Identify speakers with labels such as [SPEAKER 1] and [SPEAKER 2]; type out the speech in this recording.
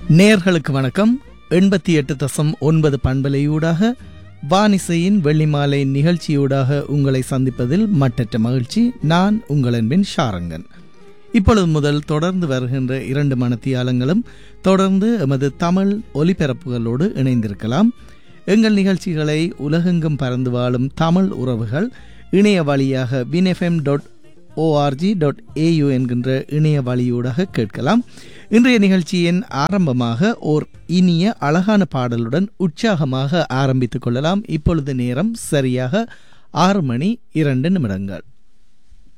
[SPEAKER 1] நேர்களுக்கு வணக்கம் எண்பத்தி எட்டு தசம் ஒன்பது பண்பலையூடாக வானிசையின் வெள்ளிமாலை நிகழ்ச்சியூடாக உங்களை சந்திப்பதில் மட்டற்ற மகிழ்ச்சி நான் உங்கள் அன்பின் ஷாரங்கன் இப்பொழுது முதல் தொடர்ந்து வருகின்ற இரண்டு மணத்தியாலங்களும் தொடர்ந்து எமது தமிழ் ஒலிபரப்புகளோடு இணைந்திருக்கலாம் எங்கள் நிகழ்ச்சிகளை உலகெங்கும் பறந்து வாழும் தமிழ் உறவுகள் இணைய வழியாக win FM dot ORG dot AU என்கின்ற இணைய வழியூடாக கேட்கலாம் இன்றைய நிகழ்ச்சியின் ஆரம்பமாக ஓர் இனிய அழகான பாடலுடன் உற்சாகமாக ஆரம்பித்துக் கொள்ளலாம் இப்பொழுது நேரம் சரியாக ஆறு மணி இரண்டு நிமிடங்கள்